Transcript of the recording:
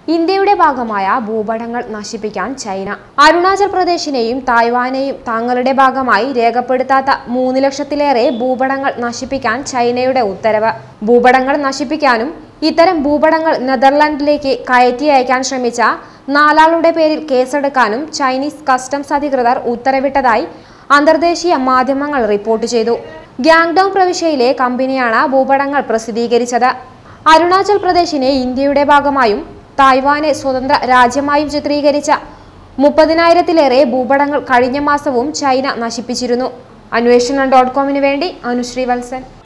ഇന്ത്യയുടെ ഭാഗമായ ഭൂപടങ്ങൾ നശിപ്പിക്കാൻ ചൈന അരുണാചൽ പ്രദേശിനെയും തായ്വാനെയും തങ്ങളുടെ ഭാഗമായി രേഖപ്പെടുത്താത്ത മൂന്ന് ലക്ഷത്തിലേറെ ഭൂപടങ്ങൾ നശിപ്പിക്കാൻ ചൈനയുടെ ഉത്തരവ് ഭൂപടങ്ങൾ നശിപ്പിക്കാനും ഇത്തരം ഭൂപടങ്ങൾ നെതർലാൻഡിലേക്ക് കയറ്റി അയക്കാൻ ശ്രമിച്ച നാലാളുടെ പേരിൽ കേസെടുക്കാനും ചൈനീസ് കസ്റ്റംസ് അധികൃതർ ഉത്തരവിട്ടതായി അന്തർദേശീയ മാധ്യമങ്ങൾ റിപ്പോർട്ട് ചെയ്തു ഗ്യാങ്ഡോങ് പ്രവിശ്യയിലെ കമ്പനിയാണ് ഭൂപടങ്ങൾ പ്രസിദ്ധീകരിച്ചത് അരുണാചൽ പ്രദേശിനെ ഇന്ത്യയുടെ ഭാഗമായും തായ്വാനെ സ്വതന്ത്ര രാജ്യമായും ചിത്രീകരിച്ച മുപ്പതിനായിരത്തിലേറെ ഭൂപടങ്ങൾ കഴിഞ്ഞ മാസവും ചൈന നശിപ്പിച്ചിരുന്നു അന്വേഷണം ഡോട്ട് കോമിന് വേണ്ടി അനുശ്രീ വത്സൻ